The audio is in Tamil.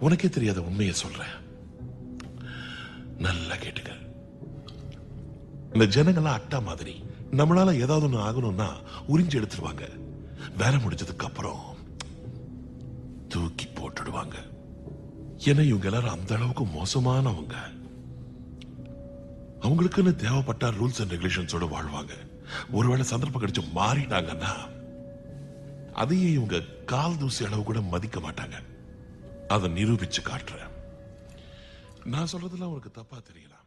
உனக்கே தெரியாத உண்மையை சொல்றேன் நல்லா கேட்டுக்க இந்த ஜனங்கள்லாம் அட்டா மாதிரி நம்மளால ஏதாவது ஒண்ணு ஆகணும்னா உறிஞ்சு எடுத்துருவாங்க வேலை முடிஞ்சதுக்கு அப்புறம் தூக்கி போட்டுடுவாங்க ஏன்னா இவங்க எல்லாரும் அந்த அளவுக்கு மோசமானவங்க அவங்களுக்குன்னு தேவைப்பட்ட ரூல்ஸ் அண்ட் ரெகுலேஷன்ஸோட வாழ்வாங்க ஒருவேளை சந்தர்ப்பம் கிடைச்சு மாறிட்டாங்கன்னா அதையே இவங்க கால் தூசி அளவு கூட மதிக்க மாட்டாங்க அதை நிரூபிச்சு காட்டுறேன் நான் சொல்றதுலாம் உனக்கு தப்பா தெரியலாம்